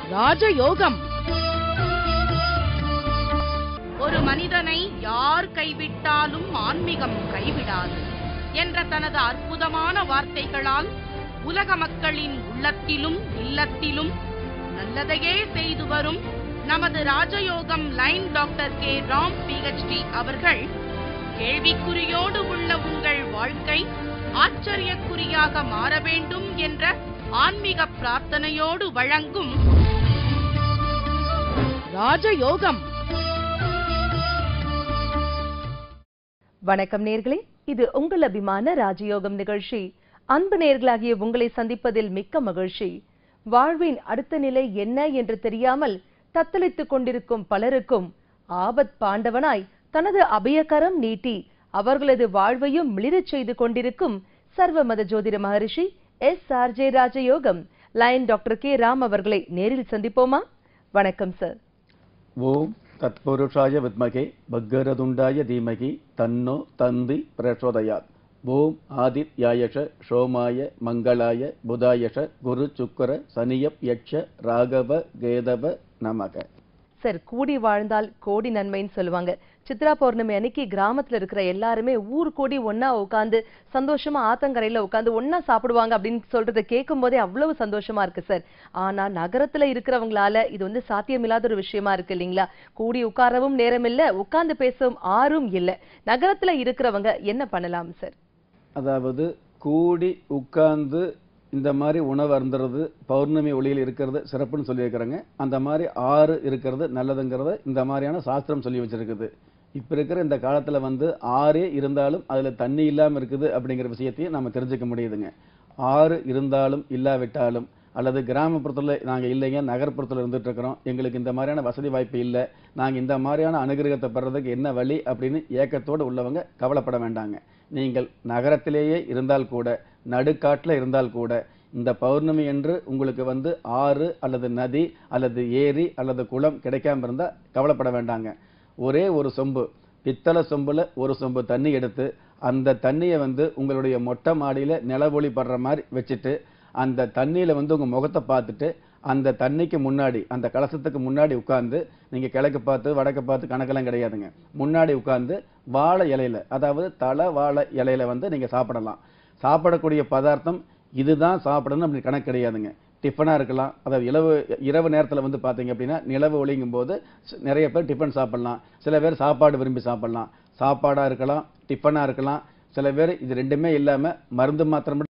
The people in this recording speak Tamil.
ராஜயோகம் ஒரு மனிதனை யார் கைவிட்டாலும் ஆன்மீகம் கைவிடாது என்ற தனது அற்புதமான வார்த்தைகளால் உலக மக்களின் உள்ளத்திலும் இல்லத்திலும் நல்லதையே செய்து வரும் நமது ராஜயோகம் line doctor K Ram PhD அவர்கள் கேள்விக்குறியோடு உள்ள உங்கள் வாழ்க்கை ஆச்சரியக்குறியாக மாற வேண்டும் என்ற ஆன்மீக பிரார்த்தனையோடு வழங்கும் ராஜயோகம் வணக்கம் நேர்களே இது உங்கள் அபிமான ராஜயோகம் நிகழ்ச்சி அன்பு நேர்களாகிய உங்களை சந்திப்பதில் மிக்க மகிழ்ச்சி வாழ்வின் அடுத்த நிலை என்ன என்று தெரியாமல் தத்தளித்துக் கொண்டிருக்கும் பலருக்கும் ஆபத் பாண்டவனாய் தனது அபயகரம் நீட்டி அவர்களது வாழ்வையும் மிளிரச் செய்து கொண்டிருக்கும் சர்வமத ஜோதிட மகரிஷி எஸ் ஆர் ஜே ராஜயோகம் லைன் டாக்டர் கே ராம் அவர்களை நேரில் சந்திப்போமா வணக்கம் சார் ஓம் தத்புருஷாய வித்மகே பக்கரதுண்டாய தீமகி தன்னோ தந்தி பிரச்சோதயாத் ஓம் ஆதித்யாயஷ சோமாய மங்களாய புதாயஷ குரு சுக்கர சனியப் யட்ச ராகவ கேதவ நமக சார் கூடி வாழ்ந்தால் கோடி நன்மைன்னு சொல்லுவாங்க சித்ரா பௌர்ணமி அன்னைக்கு கிராமத்துல இருக்கிற எல்லாருமே ஊர் கூடி ஒண்ணா உட்காந்து சந்தோஷமா ஆத்தங்கரையில உட்காந்து ஒண்ணா சாப்பிடுவாங்க அப்படின்னு சொல்றதை கேட்கும் போதே அவ்வளவு சந்தோஷமா இருக்கு சார் ஆனா நகரத்துல இருக்கிறவங்களால இது வந்து சாத்தியமில்லாத ஒரு விஷயமா இருக்கு இல்லைங்களா கூடி உட்காரவும் நேரம் இல்ல உட்கார்ந்து பேசவும் ஆரும் இல்ல நகரத்துல இருக்கிறவங்க என்ன பண்ணலாம் சார் அதாவது கூடி உட்கார்ந்து இந்த மாதிரி உணவு அருந்துறது பௌர்ணமி ஒளியில் இருக்கிறது சிறப்புன்னு சொல்லியிருக்கிறாங்க அந்த மாதிரி ஆறு இருக்கிறது நல்லதுங்கிறத இந்த மாதிரியான சாஸ்திரம் சொல்லி வச்சிருக்குது இப்போ இருக்கிற இந்த காலத்தில் வந்து ஆறே இருந்தாலும் அதில் தண்ணி இல்லாமல் இருக்குது அப்படிங்கிற விஷயத்தையும் நம்ம தெரிஞ்சுக்க முடியுதுங்க ஆறு இருந்தாலும் இல்லாவிட்டாலும் அல்லது கிராமப்புறத்தில் நாங்கள் இல்லைங்க நகர்ப்புறத்தில் இருந்துட்டு இருக்கிறோம் எங்களுக்கு இந்த மாதிரியான வசதி வாய்ப்பு இல்லை நாங்கள் இந்த மாதிரியான அனுகிரகத்தை பெறதுக்கு என்ன வழி அப்படின்னு ஏக்கத்தோடு உள்ளவங்க கவலைப்பட வேண்டாங்க நீங்கள் நகரத்திலேயே இருந்தால் கூட நடுக்காட்டில் இருந்தால் கூட இந்த பௌர்ணமி என்று உங்களுக்கு வந்து ஆறு அல்லது நதி அல்லது ஏரி அல்லது குளம் கிடைக்காம இருந்தால் கவலைப்பட வேண்டாங்க ஒரே ஒரு சொம்பு பித்தளை சொம்புல ஒரு சொம்பு தண்ணி எடுத்து அந்த தண்ணியை வந்து உங்களுடைய மொட்டை மாடியில் நிலவொளி படுற மாதிரி வச்சுட்டு அந்த தண்ணியில் வந்து உங்கள் முகத்தை பார்த்துட்டு அந்த தண்ணிக்கு முன்னாடி அந்த கலசத்துக்கு முன்னாடி உட்கார்ந்து நீங்கள் கிழக்கு பார்த்து வடக்கு பார்த்து கணக்கெல்லாம் கிடையாதுங்க முன்னாடி உட்கார்ந்து வாழை இலையில அதாவது தலை வாழை இலையில வந்து நீங்கள் சாப்பிடலாம் சாப்பிடக்கூடிய பதார்த்தம் இதுதான் சாப்பிடணும் அப்படி கணக்கு கிடையாதுங்க டிஃபனாக இருக்கலாம் அதாவது இரவு இரவு நேரத்தில் வந்து பார்த்தீங்க அப்படின்னா நிலவு ஒளிங்கும் போது ஸ்- நிறைய பேர் டிஃபன் சாப்பிடலாம் சில பேர் சாப்பாடு விரும்பி சாப்பிடலாம் சாப்பாடாக இருக்கலாம் டிஃபனாக இருக்கலாம் சில பேர் இது ரெண்டுமே இல்லாமல் மருந்து மாத்திரம் மட்டும்